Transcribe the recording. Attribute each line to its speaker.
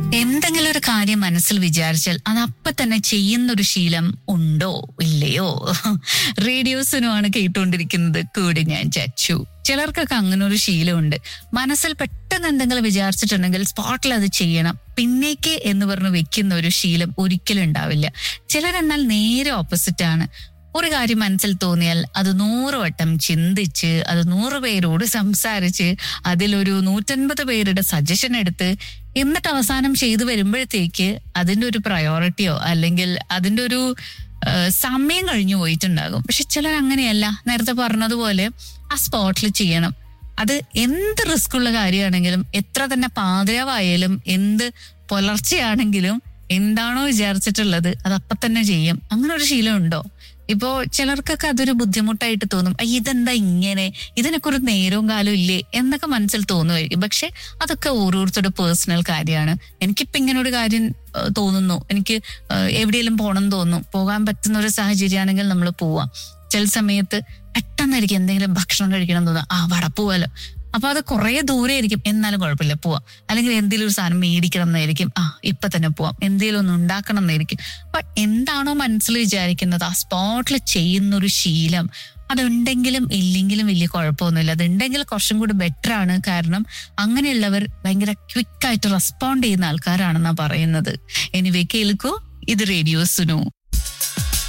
Speaker 1: എന്തെങ്കിലും ഒരു കാര്യം മനസ്സിൽ വിചാരിച്ചാൽ അത് അപ്പൊ തന്നെ ചെയ്യുന്ന ഒരു ശീലം ഉണ്ടോ ഇല്ലയോ റേഡിയോസിനുമാണ് കേട്ടുകൊണ്ടിരിക്കുന്നത് കൂടി ഞാൻ ചച്ചു ചിലർക്കൊക്കെ അങ്ങനെ ഒരു ശീലമുണ്ട് മനസ്സിൽ പെട്ടെന്ന് എന്തെങ്കിലും വിചാരിച്ചിട്ടുണ്ടെങ്കിൽ സ്പോട്ടിൽ അത് ചെയ്യണം പിന്നേക്ക് എന്ന് പറഞ്ഞ് വെക്കുന്ന ഒരു ശീലം ഒരിക്കലും ഉണ്ടാവില്ല ചിലരെന്നാൽ നേരെ ഓപ്പോസിറ്റ് ആണ് ഒരു കാര്യം മനസ്സിൽ തോന്നിയാൽ അത് നൂറ് വട്ടം ചിന്തിച്ച് അത് നൂറ് പേരോട് സംസാരിച്ച് അതിലൊരു നൂറ്റൻപത് പേരുടെ സജഷൻ എടുത്ത് എന്നിട്ട് അവസാനം ചെയ്തു വരുമ്പോഴത്തേക്ക് അതിന്റെ ഒരു പ്രയോറിറ്റിയോ അല്ലെങ്കിൽ അതിന്റെ ഒരു ആ, സമയം കഴിഞ്ഞു പോയിട്ടുണ്ടാകും പക്ഷെ ചിലർ അങ്ങനെയല്ല നേരത്തെ പറഞ്ഞതുപോലെ ആ സ്പോട്ടിൽ ചെയ്യണം അത് എന്ത് റിസ്ക് ഉള്ള കാര്യമാണെങ്കിലും എത്ര തന്നെ പാതിരാവായാലും എന്ത് പുലർച്ചെയാണെങ്കിലും എന്താണോ വിചാരിച്ചിട്ടുള്ളത് അത് അപ്പൊ തന്നെ ചെയ്യും അങ്ങനെ ഒരു ശീലം ഉണ്ടോ ഇപ്പോ ചിലർക്കൊക്കെ അതൊരു ബുദ്ധിമുട്ടായിട്ട് തോന്നും "അയ്യ, ഇതെന്താ ഇങ്ങനെ ഇതിനൊക്കെ ഒരു നേരവും കാലവും ഇല്ലേ എന്നൊക്കെ മനസ്സിൽ തോന്നുമായിരിക്കും പക്ഷെ അതൊക്കെ ഓരോരുത്തരുടെ പേഴ്സണൽ കാര്യമാണ് എനിക്കിപ്പോ ഇങ്ങനെ ഒരു കാര്യം ആ, തോന്നുന്നു എനിക്ക് ആ, എവിടെയെങ്കിലും പോകണം എന്ന് തോന്നുന്നു പോകാൻ പറ്റുന്ന ഒരു സാഹചര്യമാണെങ്കിൽ നമ്മൾ പോവാം ചില സമയത്ത് പെട്ടെന്നായിരിക്കും എന്തെങ്കിലും ഭക്ഷണം കഴിക്കണം എന്ന് തോന്നുക ആ വട പോവാലോ അപ്പൊ അത് കുറെ ദൂരെ ആയിരിക്കും എന്നാലും കുഴപ്പമില്ല പോവാം അല്ലെങ്കിൽ എന്തെങ്കിലും ഒരു സാധനം മേടിക്കണം എന്നായിരിക്കും ആ ഇപ്പൊ തന്നെ പോവാം എന്തെങ്കിലും ഒന്ന് ഉണ്ടാക്കണം എന്നായിരിക്കും അപ്പൊ എന്താണോ മനസ്സിൽ വിചാരിക്കുന്നത് ആ സ്പോട്ടിൽ ചെയ്യുന്ന ഒരു ശീലം അതുണ്ടെങ്കിലും ഇല്ലെങ്കിലും വലിയ കുഴപ്പമൊന്നുമില്ല അതുണ്ടെങ്കിൽ കുറച്ചും കൂടി ബെറ്റർ ആണ് കാരണം അങ്ങനെയുള്ളവർ ഭയങ്കര ക്വിക്കായിട്ട് റെസ്പോണ്ട് ചെയ്യുന്ന ആൾക്കാരാണെന്നാ പറയുന്നത് എനിവേ കേൾക്കൂ ഇത് റേഡിയോ സുനു